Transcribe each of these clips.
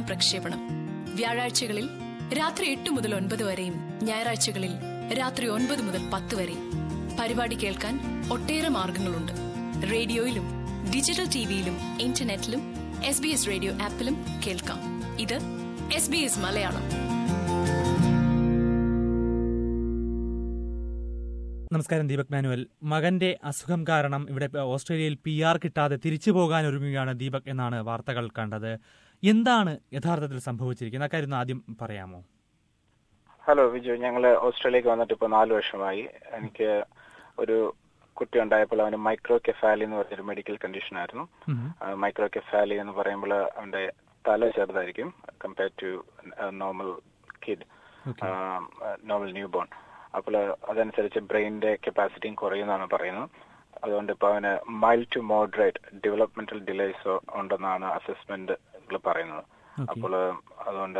പ്രക്ഷേപണം വ്യാഴാഴ്ചകളിൽ രാത്രി എട്ട് മുതൽ ഒൻപത് വരെയും ഞായറാഴ്ചകളിൽ രാത്രി ഒൻപത് മുതൽ പത്ത് വരെയും പരിപാടി കേൾക്കാൻ ഒട്ടേറെ മാർഗങ്ങളുണ്ട് റേഡിയോയിലും ഡിജിറ്റൽ ടിവിയിലും ഇന്റർനെറ്റിലും എസ് ബി എസ് റേഡിയോ ആപ്പിലും കേൾക്കാം ഇത് എസ് ബി എസ് മലയാളം നമസ്കാരം ദീപക് മാനുവൽ മകന്റെ അസുഖം കാരണം ഇവിടെ ഓസ്ട്രേലിയയിൽ പി ആർ കിട്ടാതെ തിരിച്ചു പോകാൻ ഒരുങ്ങുകയാണ് ദീപക് എന്നാണ് വാർത്തകൾ കണ്ടത് എന്താണ് യഥാർത്ഥത്തിൽ സംഭവിച്ചിരിക്കുന്നത് അക്കാര്യം ഒന്ന് ആദ്യം പറയാമോ ഹലോ വിജു ഞങ്ങൾ ഓസ്ട്രേലിയക്ക് വന്നിട്ട് ഇപ്പോൾ നാല് വർഷമായി എനിക്ക് ഒരു കുട്ടി ഉണ്ടായപ്പോൾ അവന് മൈക്രോ കെഫാലി എന്ന് പറഞ്ഞൊരു മെഡിക്കൽ കണ്ടീഷൻ ആയിരുന്നു മൈക്രോ കെഫാലി എന്ന് പറയുമ്പോൾ അവന്റെ തല ചെറുതായിരിക്കും compare to normal kid normal newborn അപ്പോൾ അതനുസരിച്ച് ബ്രെയിനിന്റെ കപ്പാസിറ്റിയും കുറയുമെന്നാണ് പറയുന്നത് അതുകൊണ്ട് ഇപ്പോൾ അവന് mild to moderate developmental delays ഉണ്ടെന്നാണ് അസസ്മെന്റ് പറയുന്നത് അപ്പോൾ അതുകൊണ്ട്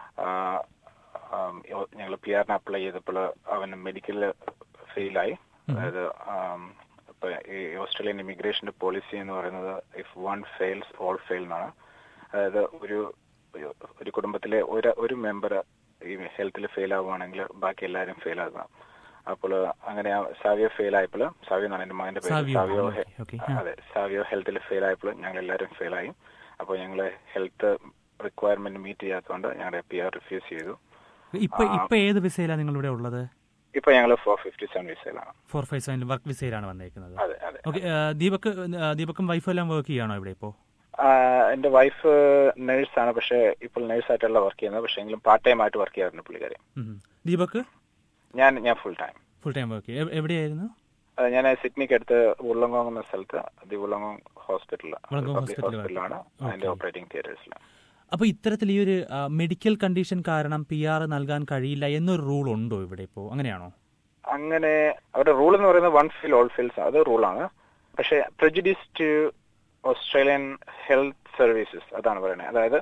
ഞങ്ങൾ പി ആറിന് അപ്ലൈ ചെയ്തപ്പോൾ അവന് മെഡിക്കൽ ഫെയിലായി അതായത് ഇപ്പൊ ഈ ഓസ്ട്രേലിയൻ ഇമിഗ്രേഷന്റെ പോളിസി എന്ന് പറയുന്നത് if one fails all fail എന്നാണ് അതായത് ഒരു ഒരു കുടുംബത്തിലെ ഒരു ഒരു മെമ്പർ ഈ ഹെൽത്തിൽ ഫെയിൽ ആവുകയാണെങ്കിൽ ബാക്കി എല്ലാവരും ഫെയിൽ ആകുക അപ്പോൾ അങ്ങനെ സാവിയോ ഫെയിൽ ആയപ്പോൾ സാവിയോ എന്നാണ് എന്റെ മകന്റെ പേര് സാവിയോ അതെ സാവിയോ ഹെൽത്തിൽ ഫെയിൽ ആയപ്പോൾ ഞങ്ങൾ എല്ലാവരും ഫെയിൽ ആയി അപ്പോൾ ഞങ്ങൾ ഹെൽത്ത് റിക്വയർമെന്റ് മീറ്റ് ചെയ്യാത്തതുകൊണ്ട് ഞങ്ങളുടെ പി ആർ റിഫ്യൂസ് ചെയ്തു ഇപ്പൊ ഇപ്പൊ ഏത് വിസയിലാണ് നിങ്ങൾ ഇവിടെ ഉള്ളത് ഇപ്പൊ ഞങ്ങൾ ഫോർ ഫിഫ്റ്റി സെവൻ വിസയിലാണ് ഫോർ ഫൈവ് സെവൻ വർക്ക് വിസയിലാണ് വന്നേക്കുന്നത് അതെ അതെ ഓക്കെ ദീപക് ദീപക്കും വൈഫും എല്ലാം വർക്ക് ചെയ്യാണോ ഇവിടെ ഇപ്പോ എന്റെ വൈഫ് നേഴ്സാണ് പക്ഷെ ഇപ്പോൾ നേഴ്സായിട്ടല്ല വർക്ക് ചെയ്യുന്നത് പക്ഷെ എങ്കിലും പാർട്ട് ടൈം ആയിട്ട് വർക്ക് ചെയ്യാറുണ്ട് പുള്ളിക്കാരി ദീപക് ഞാൻ ഞാൻ full time full time work ചെയ്യും എവിടെയായിരുന്നു ഞാൻ സിഡ്നിക്ക് അടുത്ത് ഉള്ളങ്കോങ് എന്ന സ്ഥലത്ത് ദി ഉള്ളങ്കോങ് ഹോസ്പിറ്റൽ ഹോസ്പിറ്റലാണ് അതിന്റെ ഓപ്പറേറ്റിംഗ് തിയേറ്റേഴ്സിലാണ് അപ്പൊ ഇത്തരത്തിൽ ഈ ഒരു മെഡിക്കൽ കണ്ടീഷൻ കാരണം പി ആർ നൽകാൻ കഴിയില്ല എന്നൊരു റൂൾ ഉണ്ടോ ഇവിടെ ഇപ്പോ അങ്ങനെയാണോ അങ്ങനെ അവരുടെ റൂൾ എന്ന് പറയുന്നത് വൺ ഫിൽ ഓൾ ഫിൽസ് അത് റൂളാണ് പക്ഷെ prejudice to Australian health services അതാണ് പറയുന്നത് അതായത്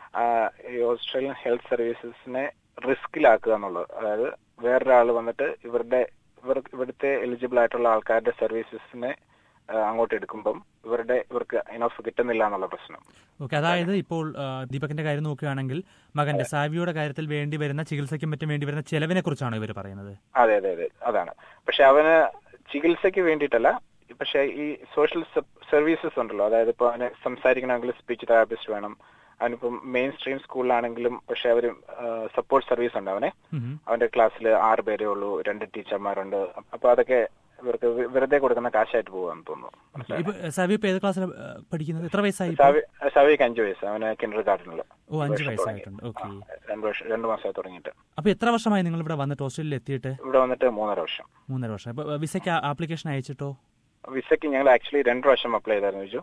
ഈ ഓസ്ട്രേലിയൻ ഹെൽത്ത് സർവീസസിനെ റിസ്കിലാക്കുക എന്നുള്ളത് അതായത് വേറൊരാൾ വന്നിട്ട് ഇവരുടെ ഇവർ ഇവിടുത്തെ എലിജിബിൾ ആയിട്ടുള്ള ആൾക്കാരുടെ സർവീസസിനെ അങ്ങോട്ട് എടുക്കുമ്പം ഇവരുടെ ഇവർക്ക് ഇനഫ് കിട്ടുന്നില്ല എന്നുള്ള പ്രശ്നം ഓക്കെ അതായത് ഇപ്പോൾ ദീപകിന്റെ കാര്യം നോക്കുകയാണെങ്കിൽ മകന്റെ സാവിയുടെ കാര്യത്തിൽ വേണ്ടി വരുന്ന ചികിത്സയ്ക്കും മറ്റും വേണ്ടി വരുന്ന ചെലവിനെ കുറിച്ചാണ് ഇവർ പറയുന്നത് അതെ അതെ അതെ അതാണ് പക്ഷെ അവന് ചികിത്സയ്ക്ക് വേണ്ടിയിട്ടല്ല പക്ഷെ ഈ സോഷ്യൽ സർവീസസ് ഉണ്ടല്ലോ അതായത് ഇപ്പൊ അവന് സംസാരിക്കണമെങ്കിൽ സ്പീച്ച് തെറാപ്പിസ്റ്റ് വേണം അവനിപ്പം മെയിൻ സ്ട്രീം സ്കൂളിലാണെങ്കിലും പക്ഷെ അവര് സപ്പോർട്ട് സർവീസ് ഉണ്ട് അവനെ അവന്റെ ക്ലാസ്സിൽ ആറ് പേരേ ഉള്ളൂ രണ്ട് ടീച്ചർമാരുണ്ട് അപ്പൊ അതൊക്കെ ഇവർക്ക് വെറുതെ കൊടുക്കുന്ന കാശായിട്ട് പോകാന്ന് തോന്നുന്നു സാവി ഇപ്പൊ ഏത് ക്ലാസ്സിലാണ് പഠിക്കുന്നത് എത്ര വയസ്സായി സാവിക്ക് അഞ്ചു വയസ്സ് അവന് കിൻഡർ ഗാർഡനില് ഓ അഞ്ചു വയസ്സായിട്ടുണ്ട് ഓക്കെ രണ്ടു വർഷം രണ്ടു മാസമായി തുടങ്ങിയിട്ട് അപ്പൊ എത്ര വർഷമായി നിങ്ങൾ ഇവിടെ വന്നിട്ട് ഓസ്ട്രേലിയയിൽ എത്തിയിട്ട് ഇവിടെ വന്നിട്ട് മൂന്നര വർഷം മൂന്നര വർഷം അപ്പൊ വിസയ്ക്ക് ആപ്ലിക്കേഷൻ അയച്ചിട്ടോ വിസയ്ക്ക് ഞങ്ങൾ ആക്ച്വലി രണ്ടു പ്രാവശ്യം അപ്ലൈ ചെയ്തായിരുന്നു ചോദിച്ചു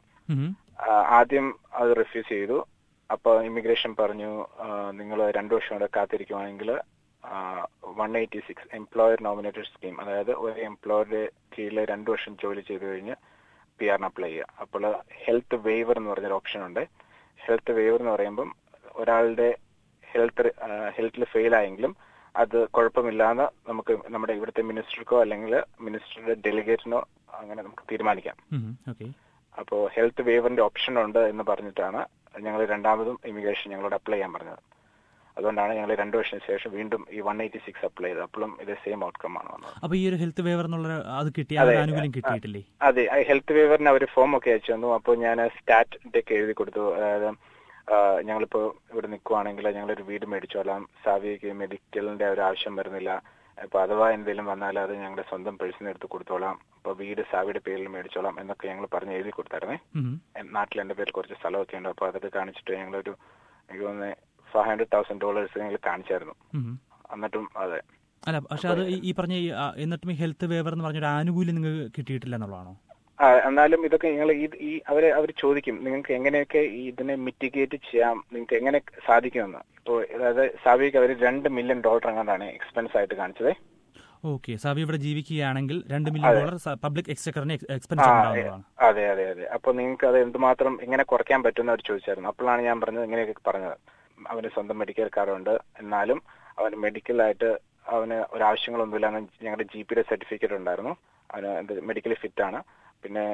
ആദ്യം അത് റിഫ്യൂസ് ചെയ്തു അപ്പൊ ഇമിഗ്രേഷൻ പറഞ്ഞു നിങ്ങൾ രണ്ടു വർഷം കൂടെ കാത്തിരിക്കുവാണെങ്കിൽ one eighty six employer nominated scheme അതായത് ഒരു എംപ്ലോയറുടെ കീഴിൽ രണ്ടു വർഷം ജോലി ചെയ്തു കഴിഞ്ഞ് പി ആറിന് അപ്ലൈ ചെയ്യുക അപ്പോൾ ഹെൽത്ത് വേവർ എന്ന് പറഞ്ഞൊരു ഓപ്ഷൻ ഉണ്ട് ഹെൽത്ത് വേവർ എന്ന് പറയുമ്പം ഒരാളുടെ ഹെൽത്ത് ഹെൽത്തിൽ ഫെയിൽ ആയെങ്കിലും അത് കുഴപ്പമില്ലാന്ന് നമുക്ക് നമ്മുടെ ഇവിടുത്തെ മിനിസ്റ്റർക്കോ അല്ലെങ്കിൽ മിനിസ്റ്ററുടെ ഡെലിഗേറ്റിനോ അങ്ങനെ നമുക്ക് തീരുമാനിക്കാം അപ്പോൾ ഹെൽത്ത് വേവറിന്റെ ഓപ്ഷൻ ഉണ്ട് എന്ന് പറഞ്ഞിട്ടാണ് ഞങ്ങൾ രണ്ടാമതും ഇമിഗ്രേഷൻ ഞങ്ങളോട് അപ്ലൈ ചെയ്യാൻ പറഞ്ഞത് അതുകൊണ്ടാണ് ഞങ്ങൾ രണ്ടു വർഷത്തിന് ശേഷം വീണ്ടും ഈ വൺ എയ്റ്റി സിക്സ് അപ്ലൈ ചെയ്തത് അപ്പോഴും ഇത് സെയിം ഔട്ട്കം ആണ് വന്നത് അപ്പൊ ഈ ഒരു ഹെൽത്ത് വേവർ എന്നുള്ള അത് കിട്ടിയ ആനുകൂല്യം കിട്ടിയിട്ടില്ലേ അതെ ഹെൽത്ത് വേവറിന് അവർ ഫോം ഒക്കെ അയച്ചു തന്നു അപ്പോൾ ഞാൻ സ്റ്റാറ്റിന്റെ ഒക്കെ എഴുതി കൊടുത്തു അതായത് ഞങ്ങളിപ്പോ ഇവിടെ നിൽക്കുവാണെങ്കിൽ ഞങ്ങളൊരു വീട് മേടിച്ചോളാം സാവിയക്ക് മെഡിക്കലിന്റെ ഒരു ആവശ്യം വരുന്നില്ല അപ്പൊ അഥവാ എന്തെങ്കിലും വന്നാൽ അത് ഞങ്ങളുടെ സ്വന്തം പേഴ്സൺ എടുത്ത് കൊടുത്തോളാം അപ്പൊ വീട് സാവിയുടെ പേരിൽ മേടിച്ചോളാം എന്നൊക്കെ ഞങ്ങൾ പറഞ്ഞ് എഴുതി കൊടുത്തായിരുന്നേ നാട്ടിൽ എന്റെ പേരിൽ കുറച്ച് സ്ഥലമൊക്കെ ഉണ്ട് അപ്പൊ അതൊക്കെ കാണിച്ചിട്ട് ഞങ്ങളൊരു എനിക്ക് തോന്നുന്നത് ഫൈവ് ഹൺഡ്രഡ് തൗസൻഡ് ഡോളേഴ്സ് ഞങ്ങൾ കാണിച്ചായിരുന്നു എന്നിട്ടും അതെ അല്ല പക്ഷെ അത് ഈ പറഞ്ഞ എന്നിട്ടും ഈ ഹെൽത്ത് വേവർ എന്ന് പറഞ്ഞൊരു ആനുകൂല്യം നിങ്ങൾക്ക് കിട്ടിയിട്ടില്ല എന്നുള്ളതാണോ എന്നാലും ഇതൊക്കെ നിങ്ങൾ ഈ ഈ അവരെ അവർ ചോദിക്കും നിങ്ങൾക്ക് എങ്ങനെയൊക്കെ ഇതിനെ മിറ്റിഗേറ്റ് ചെയ്യാം നിങ്ങൾക്ക് എങ്ങനെ സാധിക്കുമെന്ന് ഇപ്പോൾ അതായത് സാവിക്ക് അവർ രണ്ട് മില്യൺ ഡോളർ എങ്ങാണ്ടാണ് എക്സ്പെൻസ് ആയിട്ട് കാണിച്ചത് ഓക്കെ സാവി ഇവിടെ ജീവിക്കുകയാണെങ്കിൽ രണ്ട് മില്യൺ ഡോളർ പബ്ലിക് എക്സ്ചക്കറിന് എക്സ്പെൻസ് അതെ അതെ അതെ അപ്പൊ നിങ്ങൾക്ക് അത് എന്തുമാത്രം എങ്ങനെ കുറയ്ക്കാൻ പറ്റുമെന്ന് അവർ ചോദിച്ചായിരുന്നു അപ്പോഴാണ് ഞാൻ പറഞ്ഞത് ഇങ്ങനെയൊക്കെ പറഞ്ഞത് അവന് സ്വന്തം മെഡിക്കൽ കാർഡുണ്ട് എന്നാലും അവന് മെഡിക്കലായിട്ട് അവന് ഒരാവശ്യങ്ങളൊന്നുമില്ല ഞങ്ങളുടെ ജി പിയുടെ സർട്ടിഫിക്കറ്റ് ഉണ്ടായിരുന്നു അവന് എന്ത് മെഡിക്കലി ഫിറ്റ് ആണ് പിന്നെ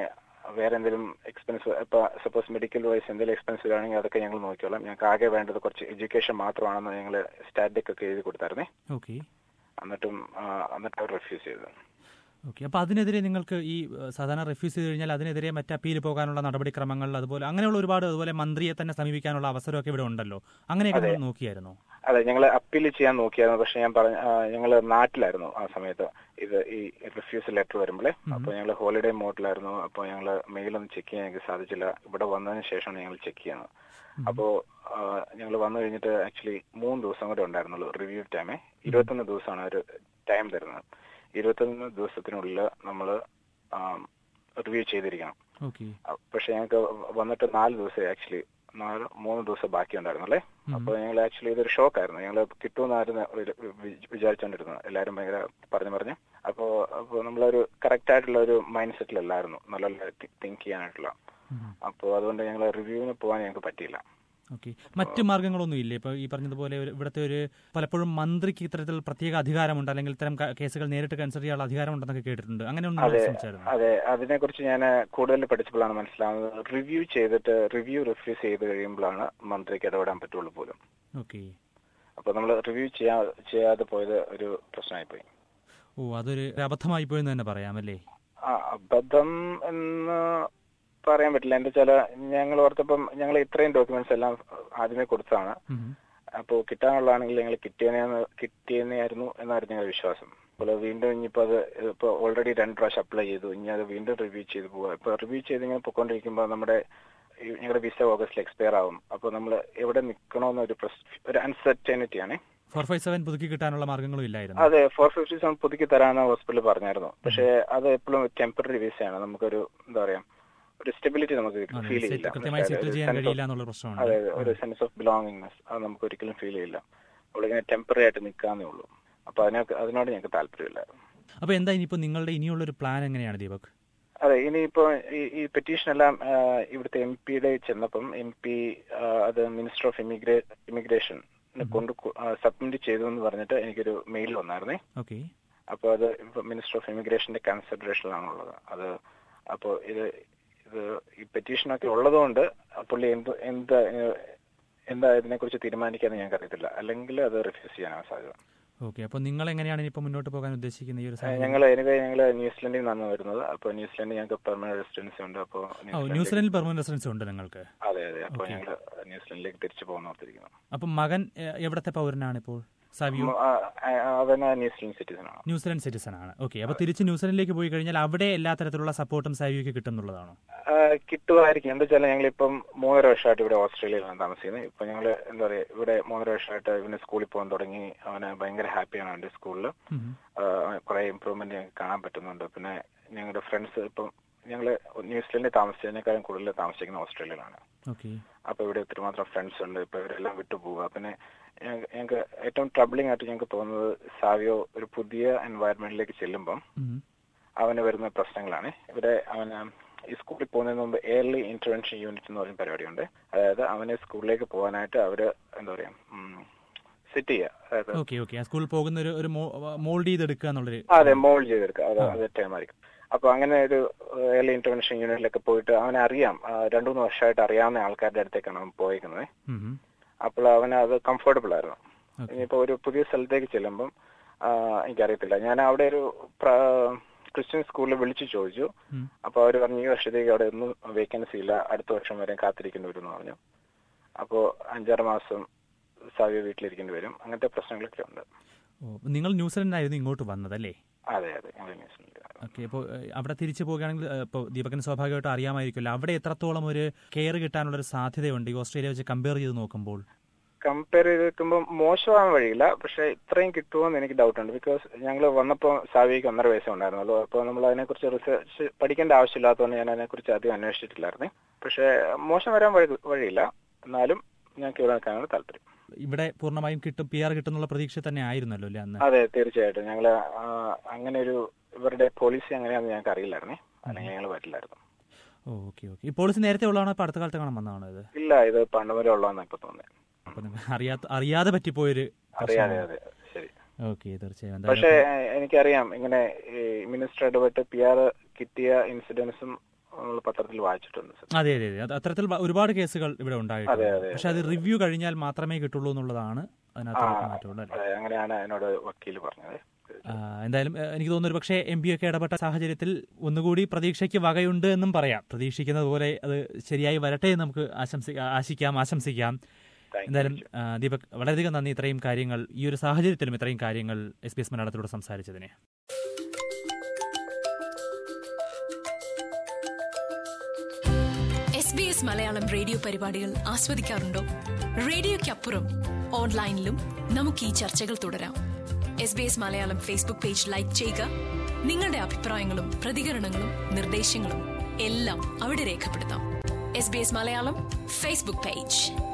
വേറെ എന്തെങ്കിലും എക്സ്പെൻസ് ഇപ്പൊ സപ്പോസ് മെഡിക്കൽ വൈസ് എന്തെങ്കിലും എക്സ്പെൻസ് ആണെങ്കിൽ അതൊക്കെ ഞങ്ങൾ നോക്കിക്കോളാം ഞങ്ങൾക്ക് ആകെ വേണ്ടത് കുറച്ച് എഡ്യൂക്കേഷൻ മാത്രമാണെന്ന് ഞങ്ങൾ സ്റ്റാറ്റിക് ഒക്കെ എഴുതി കൊടുത്തായിരുന്നേ ഓക്കെ എന്നിട്ടും ആ, എന്നിട്ട് അവർ റിഫ്യൂസ് ചെയ്തു ഓക്കെ അപ്പോൾ അതിനെതിരെ നിങ്ങൾക്ക് ഈ ഏഹ്, സാധാരണ റിഫ്യൂസ് ചെയ്ത് കഴിഞ്ഞാൽ അതിനെതിരെ മറ്റ് അപ്പീൽ പോകാനുള്ള നടപടിക്രമങ്ങൾ അതുപോലെ അങ്ങനെയുള്ള ഒരുപാട് അതുപോലെ മന്ത്രിയെ തന്നെ സമീപിക്കാനുള്ള അവസരമൊക്കെ ഇവിടെ ഉണ്ടല്ലോ അങ്ങനെയൊക്കെ നിങ്ങൾ നോക്കിയായിരുന്നോ അതെ ഞങ്ങൾ അപ്പീൽ ചെയ്യാൻ നോക്കിയായിരുന്നു പക്ഷെ ഞാൻ പറഞ്ഞ ഞങ്ങൾ നാട്ടിലായിരുന്നു ആ സമയത്ത് ഇത് ഈ റിഫ്യൂസൽ ലെറ്റർ വരുമ്പോഴേ അപ്പോൾ ഞങ്ങൾ ഹോളിഡേ മോഡിലായിരുന്നു അപ്പോൾ ഞങ്ങൾ മെയിലൊന്നും ചെക്ക് ചെയ്യാൻ എനിക്ക് സാധിച്ചില്ല ഇവിടെ വന്നതിന് ശേഷമാണ് ഞങ്ങൾ ചെക്ക് ചെയ്യുന്നത് അപ്പോൾ ഞങ്ങൾ വന്നു കഴിഞ്ഞിട്ട് ആക്ച്വലി മൂന്ന് ദിവസം കൂടെ ഉണ്ടായിരുന്നുള്ളൂ റിവ്യൂ ടൈമേ ഇരുപത്തൊന്ന് ദിവസമാണ് ഒരു ടൈം തരുന്നത് ഇരുപത്തൊന്ന് ദിവസത്തിനുള്ളിൽ നമ്മൾ റിവ്യൂ ചെയ്തിരിക്കണം ഓക്കെ അ- പക്ഷെ ഞങ്ങൾക്ക് വന്നിട്ട് നാല് ദിവസം ആക്ച്വലി നാല് മൂന്ന് ദിവസം ബാക്കി ഉണ്ടായിരുന്നല്ലേ അപ്പൊ ഞങ്ങൾ ആക്ച്വലി ഇതൊരു ഷോക്കായിരുന്നു ഞങ്ങൾ കിട്ടുമെന്നായിരുന്നു ഒരു വി- വിചാരിച്ചുകൊണ്ടിരുന്നത് എല്ലാവരും ഭയങ്കര പറഞ്ഞു പറഞ്ഞു അപ്പോ അപ്പോ നമ്മളൊരു കറക്റ്റ് ആയിട്ടുള്ള ഒരു മൈൻഡ് സെറ്റിലല്ലായിരുന്നു നല്ല തിങ്ക് ചെയ്യാനായിട്ടുള്ള അപ്പോൾ അതുകൊണ്ട് ഞങ്ങൾ റിവ്യൂവിന് പോകാൻ ഞങ്ങൾക്ക് പറ്റിയില്ല ഓക്കെ മറ്റ് മാർഗങ്ങളൊന്നും ഇല്ലേ ഇപ്പോൾ ഈ പറഞ്ഞതുപോലെ ഒരു ഇവിടുത്തെ ഒരു പലപ്പോഴും മന്ത്രിക്ക് ഇത്തരത്തിൽ പ്രത്യേക അധികാരമുണ്ട് അല്ലെങ്കിൽ ഇത്തരം ക- കേസുകൾ നേരിട്ട് കൺസിഡർ ചെയ്യാനുള്ള അധികാരമുണ്ടെന്നൊക്കെ കേട്ടിട്ടുണ്ട് അങ്ങനെ ഒന്നും അതെ ശ്രമിച്ചായിരുന്നു അതെ അതിനെക്കുറിച്ച് ഞാൻ കൂടുതൽ പഠിച്ചപ്പോഴാണ് മനസ്സിലാവുന്നത് റിവ്യൂ ചെയ്തിട്ട് റിവ്യൂ റിഫ്യൂസ് ചെയ്ത് കഴിയുമ്പോഴാണ് മന്ത്രിക്ക് ഇടപെടാൻ പറ്റുള്ളൂ പോലും ഓക്കെ അപ്പൊ നമ്മൾ റിവ്യൂ ചെയ്യാ ചെയ്യാതെ പോയത് ഒരു പ്രശ്നമായി പോയി ഓ അതൊരു ഒരു അബദ്ധമായി പോയെന്ന് തന്നെ പറയാമല്ലേ ആ അബദ്ധം എന്ന് പറയാൻ പറ്റില്ല എന്താ വെച്ചാല് ഞങ്ങൾ ഓർത്തപ്പം ഞങ്ങൾ ഇത്രയും ഡോക്യുമെന്റ്സ് എല്ലാം ആദ്യമേ കൊടുത്തതാണ് ഉം. അപ്പോൾ കിട്ടാനുള്ളതാണെങ്കിൽ ഞങ്ങൾ കിട്ടിയനെന്ന് കിട്ടിയെന്നായിരുന്നു എന്നായിരുന്നു ഞങ്ങളുടെ വിശ്വാസം അപ്പോൾ വീണ്ടും ഇനിയിപ്പോൾ അത് ഇപ്പോൾ ഓൾറെഡി രണ്ട് പ്രാവശ്യം അപ്ലൈ ചെയ്തു ഇനി അത് വീണ്ടും റിവ്യൂ ചെയ്ത് പോവുക ഇപ്പോൾ റിവ്യൂ ചെയ്ത് ഇങ്ങനെ പൊയ്ക്കൊണ്ടിരിക്കുമ്പോൾ നമ്മുടെ ഈ ഞങ്ങളുടെ വിസ ഓഗസ്റ്റിൽ എക്സ്പയർ ആവും അപ്പോൾ നമ്മൾ എവിടെ നിൽക്കണമെന്നൊരു പ്രസ് ഒരു അൺസർട്ടനിറ്റി ആണ് ഫോർ ഫൈവ് സെവൻ പുതുക്കി കിട്ടാനുള്ള മാർഗങ്ങളും ഇല്ലായിരുന്നു അതെ ഫോർ ഫിഫ്റ്റി സെവൻ പുതുക്കി തരാമെന്ന് ഹോസ്പിറ്റലിൽ പറഞ്ഞായിരുന്നു പക്ഷേ അത് എപ്പോഴും ടെമ്പററി വിസയാണ് നമുക്കൊരു എന്താ പറയാ ഒരു സ്റ്റെബിലിറ്റി നമുക്ക് അതെ, ഫീൽ set- ചെയ്യില്ല കൃത്യമായി സെറ്റിൽ ചെയ്യാൻ Sense of- കഴിയില്ല എന്നുള്ള പ്രശ്നമുണ്ട് അതെ അതെ, ഒരു സെൻസ് ഓഫ് ബിലോങ്ങിങ്നെസ് അത് നമുക്ക് ഒരിക്കലും ഫീൽ ചെയ്യില്ല അവളിങ്ങനെ ടെമ്പററി ആയിട്ട് നിൽക്കാന്നേ ഉള്ളൂ അപ്പൊ അതിനൊക്കെ അതിനോട് ഞങ്ങൾക്ക് താല്പര്യമില്ല അപ്പോൾ എന്താ ഇനിയിപ്പോൾ നിങ്ങളുടെ ഇനിയുള്ള ഒരു പ്ലാൻ എങ്ങനെയാണ് ദീപക് അതെ ഇനിയിപ്പോ ഈ ഈ പെറ്റീഷൻ എല്ലാം ആ, ഇവിടുത്തെ എം പിയുടെ ചെന്നപ്പം എം പി അത് മിനിസ്റ്റർ ഓഫ് ഇമിഗ്രേ ഇമിഗ്രേഷൻ കൊണ്ട് സബ്മിറ്റ് ചെയ്തു എന്ന് പറഞ്ഞിട്ട് എനിക്കൊരു മെയിൽ വന്നായിരുന്നേ ഓക്കെ അപ്പോൾ അത് മിനിസ്റ്റർ ഓഫ് ഇമിഗ്രേഷന്റെ കൺസിഡറേഷനിലാണുള്ളത് അത് അപ്പോൾ ഇത് ഇത് ഈ പെറ്റീഷനൊക്കെ ഉള്ളതുകൊണ്ട് പുള്ളി എന്ത് എന്ത് ഏഹ്, എന്താ ഇതിനെക്കുറിച്ച് തീരുമാനിക്കാന്ന് ഞങ്ങൾക്ക് അറിയത്തില്ല അല്ലെങ്കിൽ അത് റിഫ്യൂസ് ചെയ്യാനാണ് സാധ്യത ഓക്കെ അപ്പോൾ നിങ്ങൾ എങ്ങനെയാണ് ഇനിയിപ്പോൾ മുന്നോട്ട് പോകാൻ ഉദ്ദേശിക്കുന്ന ഈ ഒരു സാഹചര്യം ഞങ്ങൾ എനിവേ ഞങ്ങൾ ന്യൂസിലൻഡിൽ നിന്നാണ് വരുന്നത് അപ്പോൾ ന്യൂസിലൻഡിൽ ഞങ്ങൾക്ക് പെർമനന്റ് റെസിഡൻസി ഉണ്ട് അപ്പോൾ ഓ ന്യൂസിലൻഡിൽ പെർമനന്റ് റെസിഡൻസ് ഉണ്ട് നിങ്ങൾക്ക് അതെ അതെ അപ്പോൾ ഞങ്ങൾ ന്യൂസിലൻഡിലേക്ക് തിരിച്ചു പോകുന്ന ഓർത്തിരിക്കുന്നു അപ്പം മകൻ എ- എവിടത്തെ പൗരനാണ് ഇപ്പോൾ സാവിയോ ഉം, ആ, ആ, അവൻ ന്യൂസിലൻഡ് സിറ്റിസൺ ആണ് ന്യൂസിലൻഡ് സിറ്റിസൺ ആണ് ഓക്കെ അപ്പോൾ തിരിച്ച് ന്യൂസിലൻഡിലേക്ക് പോയി കഴിഞ്ഞാൽ അവിടെ എല്ലാ തരത്തിലുള്ള സപ്പോർട്ടും സാവിയോക്ക് കിട്ടുന്നുള്ളതാണോ ആ, കിട്ടുമായിരിക്കും എന്താ വെച്ചാൽ ഞങ്ങൾ ഇപ്പം മൂന്നര വർഷമായിട്ട് ഇവിടെ ഓസ്ട്രേലിയയിലാണ് താമസിക്കുന്നത് ഇപ്പൊ ഞങ്ങൾ എന്താ പറയാ ഇവിടെ മൂന്നര വർഷമായിട്ട് ഇവന് സ്കൂളിൽ പോകാൻ തുടങ്ങി അവന് ഭയങ്കര ഹാപ്പിയാണ് അവന്റെ സ്കൂളിൽ ഉം. കുറെ ഇമ്പ്രൂവ്മെന്റ് ഞങ്ങൾക്ക് കാണാൻ പറ്റുന്നുണ്ട് പിന്നെ ഞങ്ങളുടെ ഫ്രണ്ട്സ് ഇപ്പം ഞങ്ങൾ ന്യൂസിലൻഡിൽ താമസിച്ചതിനേക്കാളും കൂടുതൽ താമസിക്കുന്ന ഓസ്ട്രേലിയയിലാണ് ഓക്കെ അപ്പൊ ഇവിടെ ഒത്തിരിമാത്രം ഫ്രണ്ട്സ് ഉണ്ട് ഇപ്പൊ ഇവരെല്ലാം വിട്ടുപോവുക പിന്നെ ഞങ്ങ- ഞങ്ങൾക്ക് ഏറ്റവും ട്രബിളിംഗ് ആയിട്ട് ഞങ്ങൾക്ക് തോന്നുന്നത് സാവിയോ ഒരു പുതിയ എൻവയറമെന്റിലേക്ക് ചെല്ലുമ്പം ഉം. അവന് വരുന്ന പ്രശ്നങ്ങളാണ് ഇവിടെ അവന് ഈ സ്കൂളിൽ പോകുന്നതിന് മുമ്പ് എയർലി ഇന്റർവെൻഷൻ യൂണിറ്റ് എന്ന് പറയുന്ന പരിപാടിയുണ്ട് അതായത് അവനെ സ്കൂളിലേക്ക് പോകാനായിട്ട് അവര് എന്താ പറയാ സെറ്റ് ചെയ്യുക അതായത് ഓക്കെ ഓക്കെ ആ സ്കൂളിൽ പോകുന്ന ഒരു ഒരു മോൾഡ് ചെയ്തെടുക്കുക എന്നുള്ളൊരു അതെ മോൾഡ് ചെയ്തെടുക്കുക അത് അത് ടൈം ആയിരിക്കും അപ്പൊ അങ്ങനെ ഒരു എയർലി ഇന്റർവെൻഷൻ യൂണിറ്റിലൊക്കെ പോയിട്ട് അവനെ അറിയാം ആ, രണ്ടു മൂന്ന് വർഷമായിട്ട് അറിയാവുന്ന ആൾക്കാരുടെ അടുത്തേക്കാണ് അവൻ പോയിരിക്കുന്നത് ഉം. അപ്പോൾ അവന് അത് കംഫർട്ടബിൾ ആയിരുന്നു Okay. ഇനിയിപ്പോ ഒരു പുതിയ സ്ഥലത്തേക്ക് ചെല്ലുമ്പം ആ, എനിക്കറിയത്തില്ല ഞാൻ അവിടെ ഒരു പ്ര- ക്രിസ്ത്യൻ സ്കൂളിൽ വിളിച്ചു ചോദിച്ചു ഉം. അപ്പൊ അവർ പറഞ്ഞു ഈ വർഷത്തേക്ക് അവിടെ ഒന്നും വേക്കൻസി ഇല്ല അടുത്ത വർഷം വരെ കാത്തിരിക്കേണ്ടി വരും എന്ന് പറഞ്ഞു അപ്പോ അഞ്ചാറ് മാസം സാവ്യ വീട്ടിലിരിക്കേണ്ടി വരും അങ്ങനത്തെ പ്രശ്നങ്ങളൊക്കെ ഉണ്ട് ഓ നിങ്ങൾ ന്യൂസിലൻഡിനായിരുന്നു ഇങ്ങോട്ട് വന്നതല്ലേ അതെ അതെ ഞങ്ങൾ ന്യൂസിലൻഡിൽ ഓക്കെ ഇപ്പോൾ അവിടെ തിരിച്ചു പോകുകയാണെങ്കിൽ ഏഹ്, ഇപ്പോൾ ദീപകിന് സ്വാഭാവികമായിട്ട് അറിയാമായിരിക്കുമല്ലോ അവിടെ എത്രത്തോളം ഒരു കെയർ കിട്ടാനുള്ള ഒരു സാധ്യതയുണ്ട് ഈ ഓസ്ട്രേലിയ വെച്ച് കമ്പയർ ചെയ്ത് നോക്കുമ്പോൾ കമ്പയർ ചെയ്ത് വെക്കുമ്പോൾ മോശമാകാൻ വഴിയില്ല പക്ഷെ ഇത്രയും കിട്ടുമോന്ന് എനിക്ക് ഡൗട്ട് ഉണ്ട് ബിക്കോസ് ഞങ്ങൾ വന്നപ്പോൾ സാവിക്ക് ഒന്നര വയസ്സേ ഉണ്ടായിരുന്നുള്ളൂ അപ്പോൾ നമ്മൾ അതിനെക്കുറിച്ച് റിസർച്ച് പഠിക്കേണ്ട ആവശ്യമില്ലാത്തതുകൊണ്ട് ഞാൻ അതിനെക്കുറിച്ച് അധികം അന്വേഷിച്ചിട്ടില്ലായിരുന്നു പക്ഷെ മോശം വരാൻ വഴി വഴിയില്ല എന്നാലും ഞങ്ങൾക്ക് ഇവിടെ നിൽക്കാനാണ് താല്പര്യം ഇവിടെ പൂർണ്ണമായും കിട്ടും പി ആർ കിട്ടുന്നുള്ള പ്രതീക്ഷ തന്നെ ആയിരുന്നല്ലോ അല്ലേ അന്ന് അതെ തീർച്ചയായിട്ടും ഞങ്ങൾ അങ്ങനെ ഒരു ഇവരുടെ പോളിസി അങ്ങനെയാണെന്ന് ഞങ്ങൾക്ക് അറിയില്ലായിരുന്നേ അല്ലെങ്കിൽ ഞങ്ങൾ പറ്റില്ലായിരുന്നു ഓക്കെ ഓക്കെ ഈ പോളിസി നേരത്തെ ഉള്ളതാണോ ഇപ്പോൾ അടുത്ത കാലത്ത് കാണാൻ വന്നതാണോ ഇത് ഇല്ല ഇത് പണ്ട് മുതലേ ഉള്ളതെന്ന് ഇപ്പൊ തോന്നുന്നത് അപ്പോൾ നിങ്ങൾ അറിയാത്ത അറിയാതെ പറ്റിപ്പോയൊരു അറിയാതെ അതെ ശരി ഓക്കെ തീർച്ചയായും പക്ഷേ എന്തായാലും ഏഹ്, എനിക്കറിയാം ഇങ്ങനെ ഈ മിനിസ്റ്റർ ഇടപെട്ട് പി ആർ കിട്ടിയ ഇൻസിഡൻസും നമ്മൾ പത്രത്തിൽ വായിച്ചിട്ടുണ്ട് സർ അതെ അതെ അതെ അത് അത്തരത്തിൽ വ- ഒരുപാട് കേസുകൾ ഇവിടെ ഉണ്ടായിട്ടുണ്ട് അതെ, അതെ, പക്ഷെ അത് റിവ്യൂ കഴിഞ്ഞാൽ മാത്രമേ കിട്ടുള്ളൂ എന്നുള്ളതാണ് അതിനകത്ത് ആ. മാറ്റമുള്ളൂ അല്ലേ അതെ, അങ്ങനെയാണ് എന്നോട് വക്കീൽ പറഞ്ഞത് ആ, എന്തായാലും ഏഹ്, എനിക്ക് തോന്നുന്നു ഒരു പക്ഷേ എം പി ഒക്കെ ഇടപെട്ട സാഹചര്യത്തിൽ ഒന്നുകൂടി പ്രതീക്ഷയ്ക്ക് വകയുണ്ട് എന്നും പറയാം പ്രതീക്ഷിക്കുന്നത് പോലെ അത് ശരിയായി വരട്ടെ എന്ന് നമുക്ക് ആശംസി ആശിക്കാം ആശംസിക്കാം Thank you, എന്തായാലും ബിജു. ആ, ദീപക് വളരെയധികം നന്ദി ഇത്രയും കാര്യങ്ങൾ ഈ ഒരു സാഹചര്യത്തിലും ഇത്രയും കാര്യങ്ങൾ എസ് ബി എസ് മലയാളത്തിലൂടെ സംസാരിച്ചതിന് S B S Malayalam radio പരിപാടികൾ ആസ്വദിക്കാറുണ്ടോ റേഡിയോയ്ക്കപ്പുറം ഓൺലൈനിലും നമുക്ക് ഈ ചർച്ചകൾ തുടരാം S B S Malayalam Facebook page like ചെയ്യുക നിങ്ങളുടെ അഭിപ്രായങ്ങളും പ്രതികരണങ്ങളും നിർദ്ദേശങ്ങളും എല്ലാം അവിടെ രേഖപ്പെടുത്താം S B S Malayalam Facebook page